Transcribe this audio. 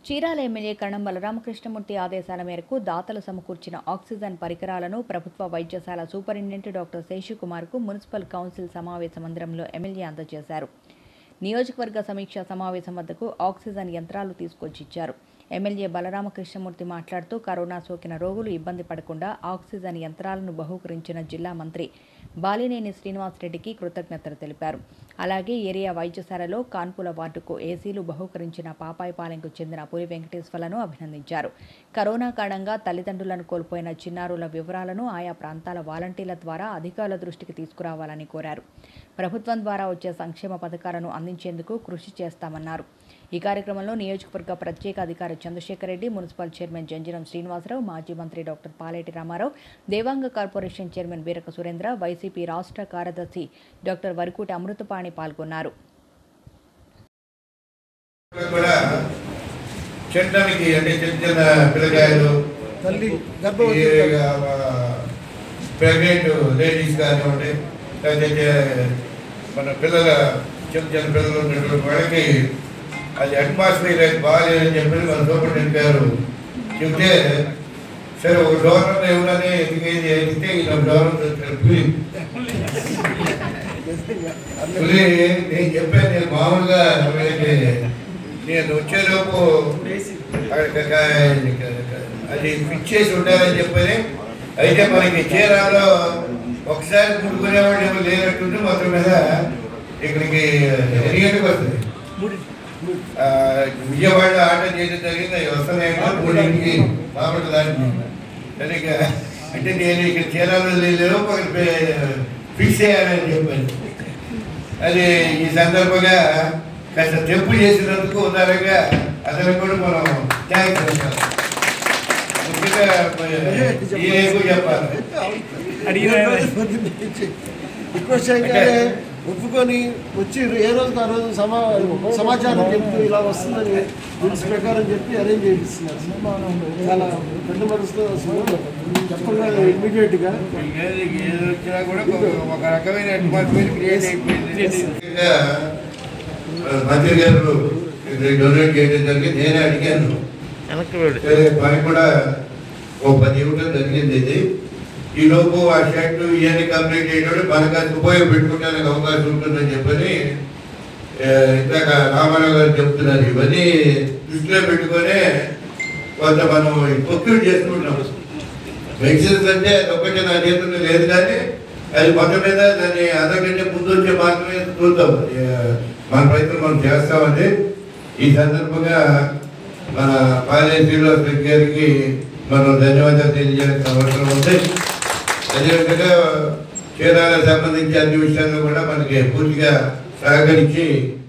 Chirala MLA కణం బలరామకృష్ణమూర్తి ఆదేశాల మేరకు దాతలు సమకూర్చిన ఆక్సిజన్ పరికరాలను ప్రభుత్వ వైద్యశాల సూపరింటెండెంట్ డాక్టర్ శేషుకుమార్కు మున్సిపల్ కౌన్సిల్ సమావేశ మందిరంలో ఎమ్మెల్యే అందజేశారు నియోజకవర్గ సమీక్ష సమావేశం వద్దకు ఆక్సిజన్ యంత్రాలు తీసుకొచ్చిచ్చారు ఎమ్మెల్యే బలరామకృష్ణమూర్తి మాట్లాడుతూ కరోనా సోకిన రోగులు ఇబ్బంది పడకుండా ఆక్సిజన్ యంత్రాలను బహూకరించిన జిల్లా మంత్రి బాలినేని శ్రీనివాసరెడ్డికి కృతజ్ఞతలు తెలిపారు అలాగే ఏరియా వైద్యశాలలో కాన్పుల వార్డుకు ఏసీలు బహూకరించిన పాపాయిపాలెంకు చెందిన పులి వెంకటేశ్వర్లను అభినందించారు కరోనా కారణంగా తల్లిదండ్రులను కోల్పోయిన చిన్నారుల వివరాలను ఆయా ప్రాంతాల వాలంటీర్ల ద్వారా అధికారుల దృష్టికి తీసుకురావాలని కోరారు ప్రభుత్వం ద్వారా వచ్చే సంక్షేమ పథకాలను అందించేందుకు కృషి చేస్తామన్నారు ఈ కార్యక్రమంలో నియోజకవర్గ ప్రత్యేక అధికారి చంద్రశేఖర్ రెడ్డి మున్సిపల్ చైర్మన్ జంజరం శ్రీనివాసరావు మాజీ మంత్రి doctor Paleti Ramarao Devanga corporation chairman Veeraka Surendra YCP రాష్ట్ర కార్యదర్శి డాక్టర్ వరకూటి అమృతపాణి పాల్గొన్నారు కూడా తినడానికి అంటే చిన్న చిన్న పిల్లకాయలు తల్లి గర్భవతి ప్రెగ్నెంట్ లేడీస్ కానివ్వండి లేకపోతే మన పిల్లల చిన్న చిన్న పిల్లలు ఉన్నటువంటి వాళ్ళకి అది అట్మాస్ఫియర్ అది బాగాలేదని చెప్పి మన సూపరింటెండెంట్ గారు చెప్తే సరే ఒక డోనర్ ఇవ్వడని ఎందుకైంది అయితే ఇలా డోనర్ పులి పులి నేను చెప్పాను నేను మామూలుగా వీళ్ళకి నేను వచ్చేలోపు అక్కడ క- అది ఫిక్స్ చేసి ఉండాలని చెప్పని అయితే మనకి చీరాలో ఒకసారి ముడుకునేవాళ్ళు ఎవరు లేనట్టుంటే మొత్తం మీద ఇక్కడికి ఎరిగేట్టుకు వస్తుంది ఆ, విజయవాడ ఆర్డర్ చేయడం జరిగింది అవి వస్తున్నాయి మూడింటికి మామూలు దాన్ని సరిగ్గా అంటే నేను ఇక్కడ చీరాలో లేవు ఒకటి ఫిక్స్ చేయాలని చెప్పాను అది ఈ సందర్భంగా కాస్త తెప్పు చేసినందుకు ఉదారంగా అతనికి కూడా మనం థ్యాంక్స్ చెప్తాం ముఖ్యంగా ఈయనకు చెప్పాలి రిక్వెస్ట్ చేయగానే ఒప్పుకొని వచ్చి ఏ రోజు ఆ రోజు సమా సమాచారం చెప్తూ ఇలా వస్తుందని రూల్స్ ప్రకారం చెప్పి అరేంజ్ చేయిస్తున్నారు చాలా పెద్ద మనసుతో అసలు చెప్పకుండా ఇమ్మీడియట్గా ఏది ఏది వచ్చినా కూడా ఒక- ఒక రకమైన అట్మాస్ఫియర్ క్రియేట్ అయిపోయింది ముఖ్యంగా, ఆ, మంత్రి గారు ఇది డొనేట్ చేయడం జరిగింది నేనే అడిగాను సరే పని కూడా ఓ పది ఇవ్వడం జరిగింది ఇది ఈ లోపు ఆ షర్ట్ ఇవన్నీ కంప్లీట్ చేయడం మనకు అది ఉపయోగపెట్టుకోవడానికి అవకాశం ఉంటుందని చెప్పని ఆ, ఇందాక రామారావు గారు చెప్తున్నారు ఇవన్నీ దృష్టిలో పెట్టుకొని కొంత మనం ప్రొక్యూర్ చేసుకుంటున్నాం మెడిసిన్స్ అంటే అది ఒక్కటే నా చేతుల్లో లేదు కానీ అది మొత్తం మీద దాన్ని అందరికంటే ముందు వచ్చే మాత్రమే చూద్దాం ఆ, మన ప్రయత్నం మనం చేస్తామండి ఈ సందర్భంగా మన పాలే శ్రీనివాస్ రెడ్డి గారికి మనం ధన్యవాదాలు తెలియజేయాల్సిన అవసరం ఉంది అదేవిధంగా చీరాలకు సంబంధించి అన్ని విషయాల్లో కూడా మనకి పూర్తిగా సహకరించి